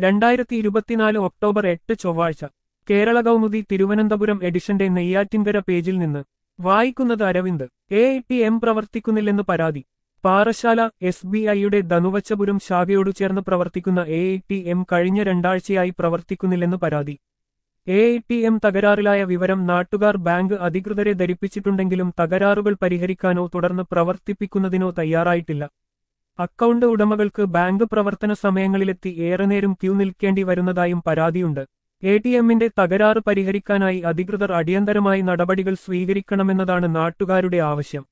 രണ്ടായിരത്തി ഇരുപത്തിനാല് ഒക്ടോബർ എട്ട് ചൊവ്വാഴ്ച കേരള കൗമുദി തിരുവനന്തപുരം എഡിഷന്റെ നെയ്യാറ്റിൻകര പേജിൽ നിന്ന് വായിക്കുന്നത് അരവിന്ദ് എ ടി എം പ്രവർത്തിക്കുന്നില്ലെന്ന് പരാതി പാറശാല എസ് ബി ഐയുടെ ധനുവച്ചപുരം ശാഖയോടു ചേർന്ന് പ്രവർത്തിക്കുന്ന എ ടി എം കഴിഞ്ഞ രണ്ടാഴ്ചയായി പ്രവർത്തിക്കുന്നില്ലെന്ന് പരാതി എ ടി എം തകരാറിലായ വിവരം നാട്ടുകാർ ബാങ്ക് അധികൃതരെ ധരിപ്പിച്ചിട്ടുണ്ടെങ്കിലും തകരാറുകൾ പരിഹരിക്കാനോ തുടർന്ന് പ്രവർത്തിപ്പിക്കുന്നതിനോ തയ്യാറായിട്ടില്ല അക്കൗണ്ട് ഉടമകൾക്ക് ബാങ്ക് പ്രവർത്തന സമയങ്ങളിലെത്തി ഏറെ നേരം ക്യൂ നിൽക്കേണ്ടി വരുന്നതായും പരാതിയുണ്ട് എ ടി എമ്മിന്റെ തകരാറ് പരിഹരിക്കാനായി അധികൃതർ അടിയന്തരമായി നടപടികൾ സ്വീകരിക്കണമെന്നതാണ് നാട്ടുകാരുടെ ആവശ്യം